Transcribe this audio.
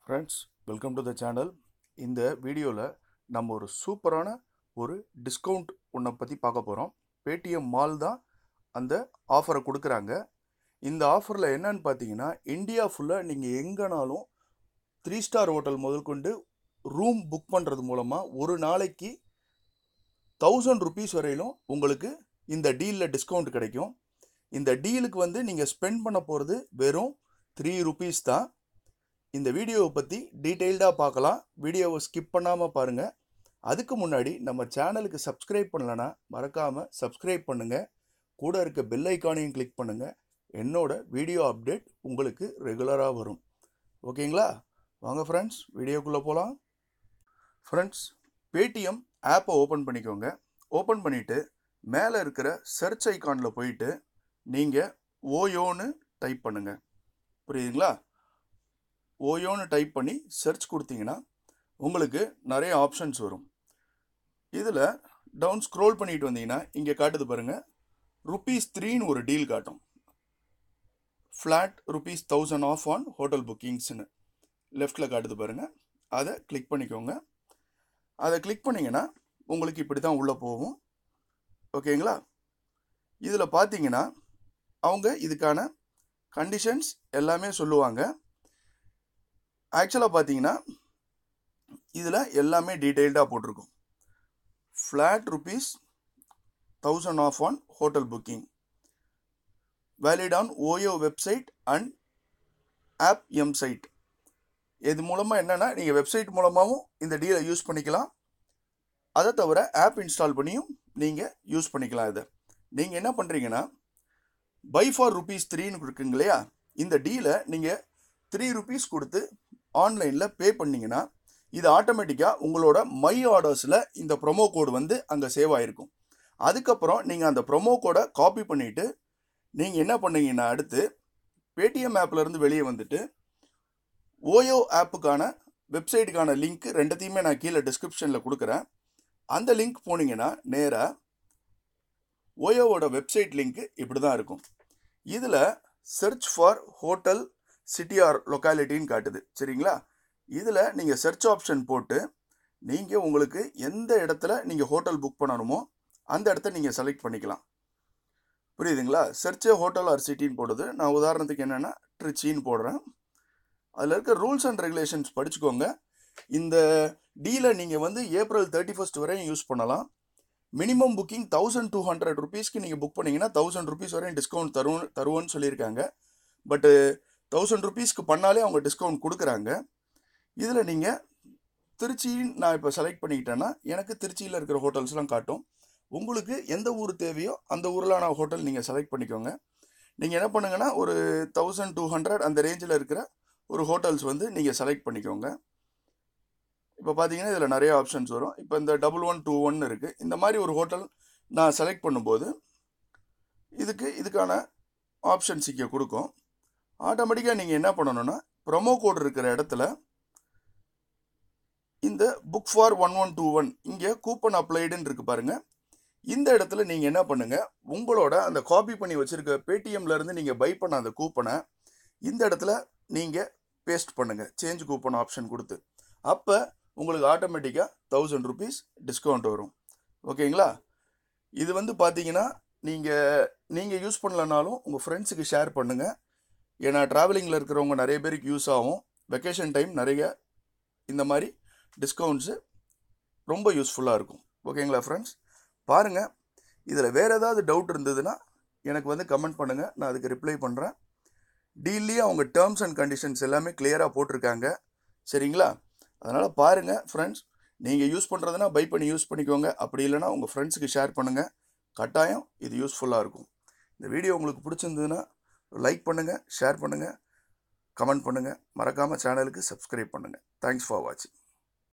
friends welcome to the channel இந்த வீடியோவில் நம்ம ஒரு சூப்பரான ஒரு டிஸ்கவுண்ட் ஒன்றை பற்றி பார்க்க போகிறோம் பேடிஎம் மால் தான் அந்த ஆஃபரை கொடுக்குறாங்க இந்த ஆஃபரில் என்னன்னு பார்த்தீங்கன்னா இந்தியா ஃபுல்லாக நீங்கள் எங்கேனாலும் த்ரீ ஸ்டார் ஹோட்டல் முதல் கொண்டு ரூம் புக் பண்ணுறது மூலமாக ஒரு நாளைக்கு தௌசண்ட் ருபீஸ் வரையிலும் உங்களுக்கு இந்த டீலில் டிஸ்கவுண்ட் கிடைக்கும் இந்த டீலுக்கு வந்து நீங்கள் ஸ்பெண்ட் பண்ண போகிறது வெறும் த்ரீ ருபீஸ் தான் இந்த வீடியோவை பற்றி டீட்டெயில்டாக பார்க்கலாம் வீடியோவை ஸ்கிப் பண்ணாமல் பாருங்கள் அதுக்கு முன்னாடி நம்ம சேனலுக்கு சப்ஸ்கிரைப் பண்ணலனா மறக்காமல் சப்ஸ்கிரைப் பண்ணுங்கள் கூட இருக்க பெல் ஐக்கானையும் கிளிக் பண்ணுங்கள் என்னோட வீடியோ அப்டேட் உங்களுக்கு ரெகுலராக வரும் ஓகேங்களா வாங்க ஃப்ரெண்ட்ஸ் வீடியோக்குள்ளே போகலாம் ஃப்ரெண்ட்ஸ் பேடிஎம் ஆப்பை ஓப்பன் பண்ணிக்கோங்க ஓப்பன் பண்ணிவிட்டு மேலே இருக்கிற சர்ச் ஐக்கானில் போயிட்டு நீங்கள் ஓயோன்னு டைப் பண்ணுங்கள் புரியுதுங்களா ஓயோன்னு டைப் பண்ணி சர்ச் கொடுத்தீங்கன்னா உங்களுக்கு நிறைய ஆப்ஷன்ஸ் வரும் இதில் டவுன் ஸ்க்ரோல் பண்ணிட்டு வந்தீங்கன்னா இங்கே காட்டுது பாருங்கள் ருபீஸ் த்ரீன்னு ஒரு டீல் காட்டும் flat rupees thousand off on hotel புக்கிங்ஸ்னு லெஃப்டில் காட்டுது பாருங்கள் அதை கிளிக் பண்ணிக்கோங்க அதை கிளிக் பண்ணிங்கன்னா உங்களுக்கு இப்படி தான் உள்ளே போகும் ஓகேங்களா இதில் பார்த்தீங்கன்னா அவங்க இதுக்கான கண்டிஷன்ஸ் எல்லாமே சொல்லுவாங்க ஆக்சுவலாக பார்த்தீங்கன்னா இதில் எல்லாமே டீட்டெயில்டாக போட்டிருக்கும் flat rupees thousand off on hotel booking valid on OYO website and app M site இது மூலமாக என்னென்னா நீங்கள் வெப்சைட் மூலமாகவும் இந்த டீலை யூஸ் பண்ணிக்கலாம் அதை தவிர ஆப் இன்ஸ்டால் பண்ணியும் நீங்கள் யூஸ் பண்ணிக்கலாம் இதை நீங்கள் என்ன பண்ணுறீங்கன்னா பை ஃபார் ருபீஸ் த்ரீன்னு இருக்குங்க இல்லையா இந்த டீலை நீங்கள் த்ரீ ருபீஸ் கொடுத்து ஆன்லைனில் பே பண்ணிங்கன்னா இது ஆட்டோமேட்டிக்காக உங்களோட மை ஆர்டர்ஸில் இந்த ப்ரொமோ கோடு வந்து அங்கே சேவ் ஆகிருக்கும் அதுக்கப்புறம் நீங்கள் அந்த ப்ரொமோ கோடை காப்பி பண்ணிவிட்டு நீங்கள் என்ன பண்ணீங்கன்னா அடுத்து பேடிஎம் ஆப்லேருந்து வெளியே வந்துட்டு ஓயோ ஆப்புக்கான வெப்சைட்டுக்கான லிங்க் ரெண்டுத்தையுமே நான் கீழே டிஸ்கிரிப்ஷனில் கொடுக்குறேன் அந்த லிங்க் போனீங்கன்னா நேராக ஓயோவோட வெப்சைட் லிங்க் இப்படி தான் இருக்கும் இதில் search for hotel city or லொக்காலிட்டின்னு காட்டுது சரிங்களா இதில் நீங்கள் சர்ச் ஆப்ஷன் போட்டு நீங்கள் உங்களுக்கு எந்த இடத்துல நீங்கள் ஹோட்டல் புக் பண்ணணுமோ அந்த இடத்த நீங்கள் செலக்ட் பண்ணிக்கலாம் புரியுதுங்களா சர்ச்சே ஹோட்டல் ஆர் சிட்டின்னு போடுது நான் உதாரணத்துக்கு என்னென்னா ட்ரிச்சின்னு போடுறேன் அதில் இருக்க ரூல்ஸ் அண்ட் ரெகுலேஷன்ஸ் படிச்சுக்கோங்க இந்த டீலை நீங்கள் வந்து ஏப்ரல் தேர்ட்டி ஃபஸ்ட் வரையும் யூஸ் பண்ணலாம் minimum booking thousand two hundred ருபீஸ்க்கு நீங்கள் புக் பண்ணிங்கன்னா தௌசண்ட் ருபீஸ் வரையும் டிஸ்கவுண்ட் தருவோம் தருவோன்னு சொல்லியிருக்காங்க பட்டு தௌசண்ட் ருபீஸ்க்கு பண்ணாலே அவங்க டிஸ்கவுண்ட் கொடுக்குறாங்க இதில் நீங்கள் திருச்சி நான் இப்போ செலக்ட் பண்ணிக்கிட்டேன்னா எனக்கு திருச்சியில் இருக்கிற ஹோட்டல்ஸ்லாம் காட்டும் உங்களுக்கு எந்த ஊர் தேவையோ அந்த ஊரிலான ஹோட்டல் நீங்கள் செலக்ட் பண்ணிக்கோங்க நீங்கள் என்ன பண்ணுங்கன்னா ஒரு தௌசண்ட் டூ ஹண்ட்ரட் அந்த ரேஞ்சில் இருக்கிற ஒரு ஹோட்டல்ஸ் வந்து நீங்கள் செலக்ட் பண்ணிக்கோங்க இப்போ பார்த்தீங்கன்னா இதில் நிறைய ஆப்ஷன்ஸ் வரும் இப்போ இந்த டபுள் ஒன் டூ ஒன் இருக்குது இந்த மாதிரி ஒரு ஹோட்டல் நான் செலக்ட் பண்ணும்போது இதுக்கு இதுக்கான ஆப்ஷன்ஸ் இங்கே கொடுக்கும் ஆட்டோமேட்டிக்காக நீங்கள் என்ன பண்ணணும்னா ப்ரொமோ கோட் இருக்கிற இடத்துல இந்த book for one one two one இங்கே கூப்பன் அப்ளைடுன்னு இருக்கு பாருங்க இந்த இடத்துல நீங்கள் என்ன பண்ணுங்க உங்களோட அந்த காப்பி பண்ணி வச்சிருக்க பேடிஎம்ல இருந்து நீங்கள் பை பண்ண அந்த கூப்பனை இந்த இடத்துல நீங்கள் பேஸ்ட் பண்ணுங்க சேஞ்ச் கூப்பன் ஆப்ஷன் கொடுத்து அப்போ உங்களுக்கு ஆட்டோமேட்டிக்காக தௌசண்ட் ருபீஸ் டிஸ்கவுண்ட் வரும் ஓகேங்களா இது வந்து பார்த்தீங்கன்னா நீங்கள் நீங்கள் யூஸ் பண்ணலனாலும் உங்கள் ஃப்ரெண்ட்ஸுக்கு ஷேர் பண்ணுங்கள் ஏன்னா ட்ராவலிங்கில் இருக்கிறவங்க நிறைய பேருக்கு யூஸ் ஆகும் வெக்கேஷன் டைம் நிறைய இந்த மாதிரி டிஸ்கவுண்ட்ஸு ரொம்ப யூஸ்ஃபுல்லாக இருக்கும் ஓகேங்களா ஃப்ரெண்ட்ஸ் பாருங்கள் இதில் வேறு ஏதாவது டவுட் இருந்ததுன்னா எனக்கு வந்து கமெண்ட் பண்ணுங்கள் நான் அதுக்கு ரிப்ளை பண்ணுறேன் டீல்லையும் அவங்க டேர்ம்ஸ் அண்ட் கண்டிஷன்ஸ் எல்லாமே கிளியராக போட்டிருக்காங்க சரிங்களா அதனால் பாருங்கள் ஃப்ரெண்ட்ஸ் நீங்கள் யூஸ் பண்ணுறதுனா பை பண்ணி யூஸ் பண்ணிக்கோங்க அப்படி இல்லைனா உங்கள் ஃப்ரெண்ட்ஸுக்கு ஷேர் பண்ணுங்கள் கட்டாயம் இது யூஸ்ஃபுல்லாக இருக்கும் இந்த வீடியோ உங்களுக்கு பிடிச்சிருந்ததுன்னா லைக் பண்ணுங்கள் ஷேர் பண்ணுங்கள் கமெண்ட் பண்ணுங்கள் மறக்காமல் சேனலுக்கு சப்ஸ்கிரைப் பண்ணுங்கள் தேங்க்ஸ் ஃபார் வாட்சிங்